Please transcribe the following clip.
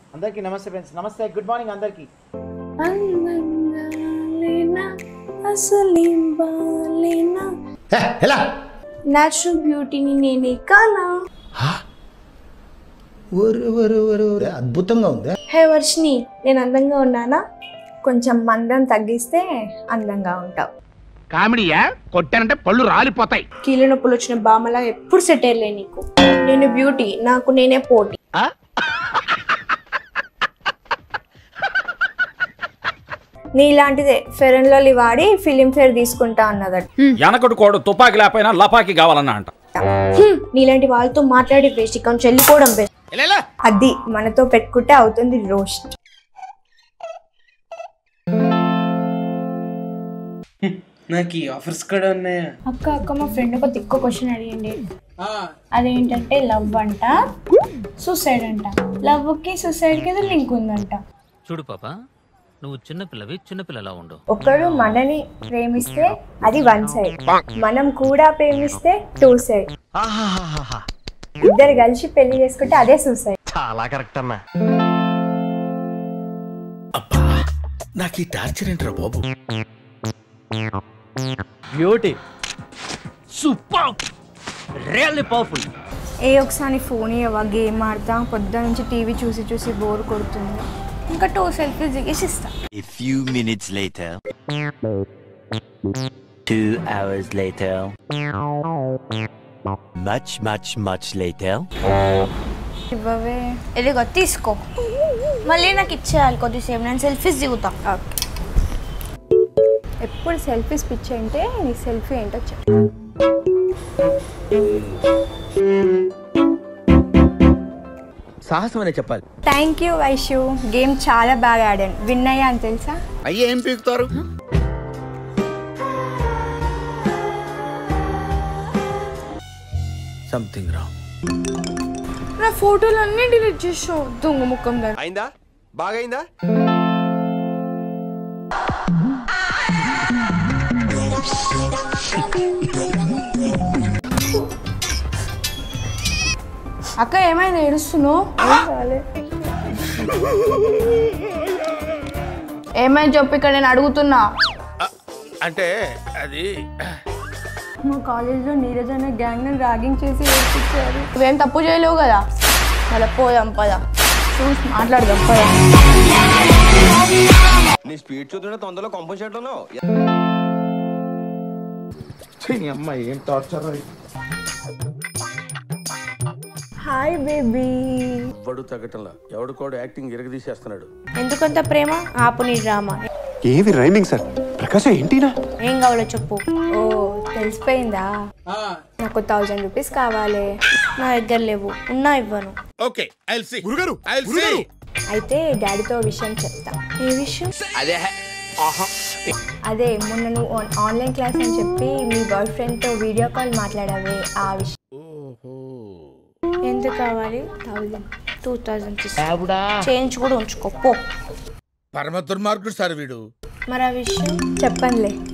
అందరికీ నమస్తే ఫ్రెండ్స్ నమస్తే గుడ్ మార్నింగ్ అందరికీ అసలేం బాలేనా ఎలా న్యాచురల్ బ్యూటీని నేనే కానా ఒరు ఒరు ఒరు ఒరు అద్భుతంగా ఉంది హే వర్షిని నేను అందంగా ఉన్నానా కొంచెం మందం తగ్గిస్తే అందంగా ఉంటావు కామెడీయా కొట్టానంటే పళ్ళు రాలిపోతాయి కీళ్ళ నొప్పులు వచ్చిన బామలా ఎప్పుడు సెట్ అయ్యలే నీకు నేను బ్యూటీ నాకు నేనే పోటీ నీలాంటిదే ఫెర్ అండ్ లవ్లీ వాడి ఫిలిం ఫేర్ తీసుకుంటా అన్నదట వెనకడు కోడు తుపాకి లేకపోయినా లపాకి కావాలన్నా అంట హ్మ్, నీలాంటి వాళ్ళతో మాట్లాడి వేస్ట్ ఇక్కడ నుంచి వెళ్ళిపోవడం బెస్ట్ అది మనతో పెట్టుకుంటే అవుతుంది రోస్ట్ నాకు ఈ ఆఫర్స్ కూడా ఉన్నాయా అక్క అక్క మా ఫ్రెండ్ ఒక తిక్క క్వశ్చన్ అడిగింది అదేంటంటే లవ్ అంట సూసైడ్ అంట లవ్ కి సూసైడ్ కి లింక్ ఉందంట చూడు పాప నువ్వు చిన్నపిల్లవి చిన్నపిల్లలా ఉండు ఒకడు మనని ప్రేమిస్తే అది వన్ సైడ్ మనం కూడా ప్రేమిస్తే టూ సైడ్ ఇద్దరు కలిసి పెళ్లి చేసుకుంటే అదే సూసైడ్ చాలా కరెక్ట్ అన్నా నాకు ఈ టార్చర్ ఏంట్రా బాబు బ్యూటీ సూపర్ రియల్లీ పవర్ఫుల్ ఏ ఒకసారి ఫోన్ ఇవ్వ గేమ్ ఆడతా పొద్దున నుంచి టీవీ చూసి చూసి బోర్ కొడుతుంది ఇంకా టూ సెల్ఫీస్ దిగేసి ఇస్తా A few minutes later. Two hours later. Much, much, much later. ఇవ్వవే ఇదిగో తీసుకో మళ్ళీ నాకు ఇచ్చేయాలి కొద్దిసేపు నేను సెల్ఫీస్ దిగుతా ఎప్పుడు సెల్ఫీస్ పిచ్చి అంటే నీ సెల్ఫీ ఏంటో చెప్పు సాహసం అనే చెప్పాలి థ్యాంక్ యూ వైషు గేమ్ చాలా బాగా ఆడాను విన్ అయ్యా అని తెలుసా అయ్యే ఏం పీకుతారు సంథింగ్ రా నా ఫోటోలు అన్నీ డిలీట్ చేసావు దొంగ ముఖం దాన్ని అయిందా బాగైందా అక్క ఏమైనా ఏడుస్తున్నావు ఏమైనా చెప్పు ఇక్కడ నేను అడుగుతున్నా అంటే అది మా కాలేజ్లో నీరజ్ అనే గ్యాంగ్ ని ర్యాగింగ్ చేసి ఏడ్పించారు నువ్వేం తప్పు చేయలేవు కదా మళ్ళీ పోదాం పదా చూసి మాట్లాడదాం పదా నీ స్పీడ్ చూస్తుంటే తొందరలో కంపల్సేట్ ఉన్నావు అమ్మాయి ఏం టార్చర్ హాయ్ బేబీ ఎవడు తగ్గటంలా ఎవడు కూడా యాక్టింగ్ ఇరగదీసేస్తున్నాడు ఎందుకంత ప్రేమ ఆపు నీ డ్రామా ఏవి రైమింగ్ సార్ ప్రకాశం ఏంటినా ఏం కావాలో చెప్పు ఓ తెలిసిపోయిందా నాకు థౌజండ్ రూపీస్ కావాలి నా దగ్గర లేవు ఉన్నా ఇవ్వను ఓకే ఐల్ సీ గురుగారు ఐల్ సీ అయితే డాడీతో ఓ విషయం చెప్తా ఏ విషయం అదే అదే మొన్న నువ్వు ఆన్- ఆన్లైన్ క్లాస్ అని చెప్పి మీ బాయ్ ఫ్రెండ్తో వీడియో కాల్ మాట్లాడావే ఆ విషయం ఎంత కావాలి థౌజండ్ టూ థౌజండ్ చేంజ్ కూడా ఉంచుకో పో పరమ దుర్మార్గుడు సార్ వీడు మరి ఆ విషయం చెప్పనులే